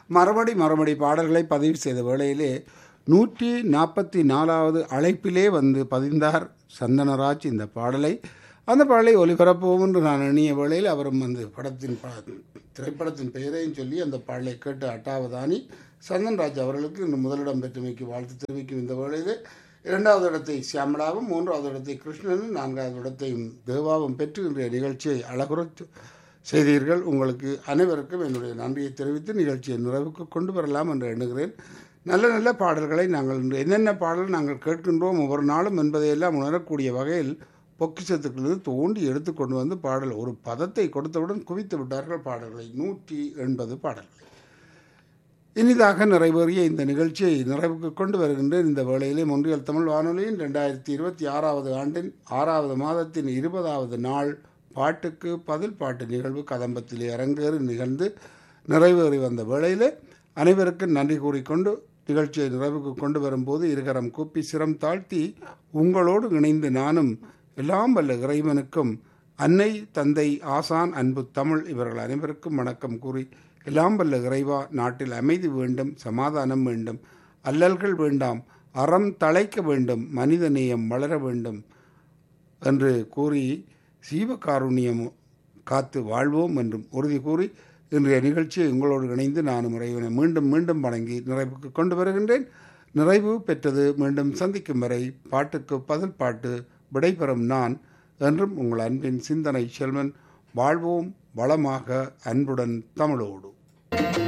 மறுபடி மறுபடி பாடல்களை பதிவு செய்த வேளையிலே நூற்றி நாற்பத்தி நாலாவது அழைப்பிலே வந்து பதிந்தார் சந்தனராஜ் இந்த பாடலை அந்த பாடலை ஒலிபரப்போம் என்று நான் எண்ணிய வேளையில் அவரும் வந்து படத்தின் ப திரைப்படத்தின் பெயரையும் சொல்லி அந்த பாடலை கேட்டு அட்டாவதானி சந்தன்ராஜ் அவர்களுக்கு இன்று முதலிடம் பெற்றுமைக்கு வாழ்த்து தெரிவிக்கும் இந்த வேளையிலே இரண்டாவது இடத்தை சியாமலாவும் மூன்றாவது இடத்தை கிருஷ்ணனும் நான்காவது இடத்தையும் தேவாவும் பெற்று இன்றைய நிகழ்ச்சியை அழகுறச் செய்தீர்கள் உங்களுக்கு அனைவருக்கும் என்னுடைய நன்றியை தெரிவித்து நிகழ்ச்சியை நிறைவுக்கு கொண்டு வரலாம் என்று எண்ணுகிறேன் நல்ல நல்ல பாடல்களை நாங்கள் இன்று என்னென்ன பாடல் நாங்கள் கேட்கின்றோம் ஒவ்வொரு நாளும் என்பதையெல்லாம் உணரக்கூடிய வகையில் பொக்கிஷத்துக்களிலிருந்து தோண்டி எடுத்துக்கொண்டு வந்து பாடல் ஒரு பதத்தை கொடுத்தவுடன் குவித்து விட்டார்கள் பாடல்களை நூற்றி எண்பது பாடல்கள் இனிதாக நிறைவேறிய இந்த நிகழ்ச்சியை நிறைவுக்கு கொண்டு வருகின்றேன் இந்த வேளையிலே மொன்றியல் தமிழ் வானொலியின் ரெண்டாயிரத்தி இருபத்தி ஆறாவது ஆண்டின் ஆறாவது மாதத்தின் இருபதாவது நாள் பாட்டுக்கு பதில் பாட்டு நிகழ்வு கதம்பத்திலே அரங்கேறி நிகழ்ந்து நிறைவேறி வந்த வேளையிலே அனைவருக்கும் நன்றி கூறிக்கொண்டு நிகழ்ச்சியை நிறைவுக்கு கொண்டு வரும்போது இருகரம் கூப்பி சிரம் தாழ்த்தி உங்களோடு இணைந்து நானும் எல்லாம் வல்ல இறைவனுக்கும் அன்னை தந்தை ஆசான் அன்பு தமிழ் இவர்கள் அனைவருக்கும் வணக்கம் கூறி எல்லாம் வல்ல இறைவா நாட்டில் அமைதி வேண்டும் சமாதானம் வேண்டும் அல்லல்கள் வேண்டாம் அறம் தழைக்க வேண்டும் மனித நேயம் வளர வேண்டும் என்று கூறி சீவகாருண்யம் காத்து வாழ்வோம் என்றும் உறுதி கூறி இன்றைய நிகழ்ச்சியை உங்களோடு இணைந்து நானும் இறைவனை மீண்டும் மீண்டும் வணங்கி நிறைவுக்கு கொண்டு வருகின்றேன் நிறைவு பெற்றது மீண்டும் சந்திக்கும் வரை பாட்டுக்கு பதில் பாட்டு விடைபெறும் நான் என்றும் உங்கள் அன்பின் சிந்தனை செல்வன் வாழ்வோம் வளமாக அன்புடன் தமிழோடு